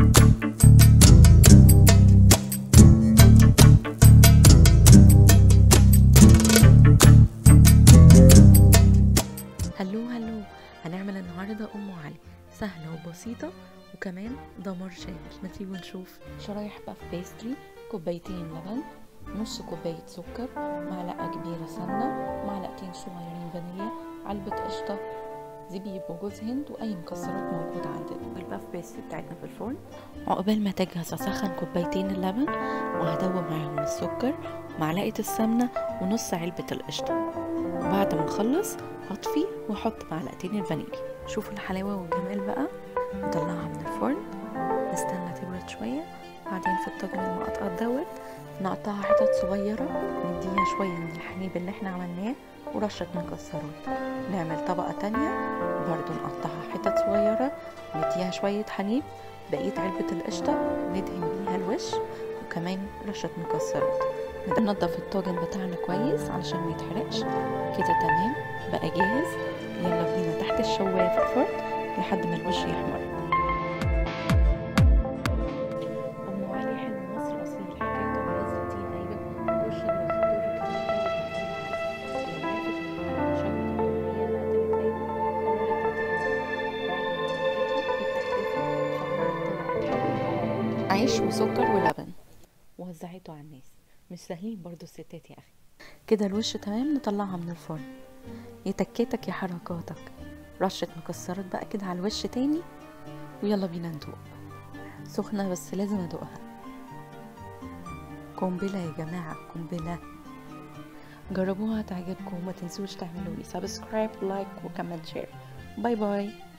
هلو هلو هنعمل النهاردة أم علي سهلة وبسيطة وكمان دمار شامل ما تيجوا نشوف شرايح باف بيستري كوبايتين لبن نص كوباية سكر معلقة كبيرة سمنة معلقتين صغيرين فانيليا علبة قشطة زبيب وجوز هند وأي مكسرات موجودة عندنا الباف بيستري بتاعتنا في الفرن عقبال ما تجهز أسخن كوبايتين اللبن وهدوب معاهم السكر معلقة السمنة ونص علبة القشطة وبعد ما نخلص هطفي واحط معلقتين الفانيليا شوفوا الحلاوه والجمال بقى نطلعها من الفرن نستنى تبرد شويه بعدين في الطاجن المقطقط دوت نقطعها حتت صغيرة نديها شوية من الحليب اللي احنا عملناه ورشة مكسرات نعمل طبقة تانية برضو نقطعها حتت صغيرة نديها شوية حليب بقية علبة القشطة ندهن بيها الوش وكمان رشة مكسرات ننضف الطاجن بتاعنا كويس علشان ما يتحرقش كده تمام بقى جاهز يلا بينا تحت الشوايه في الفرن لحد ما الوش يحمر ام علي حلو مصر اصيل حكايته عز الدين ايوب وش الخضار عيش وسكر ولبن ووزعته على الناس مش سهلين برضو الستات يا اخي كده الوش تمام نطلعها من الفرن يا تكاتك يا حركاتك رشة مكسرات بقى كده على الوش تاني ويلا بينا ندوق سخنة بس لازم ادوقها قنبلة يا جماعة قنبلة جربوها تعجبكم وما تنسوش تعملوا لي سبسكرايب لايك وكمان شير باي باي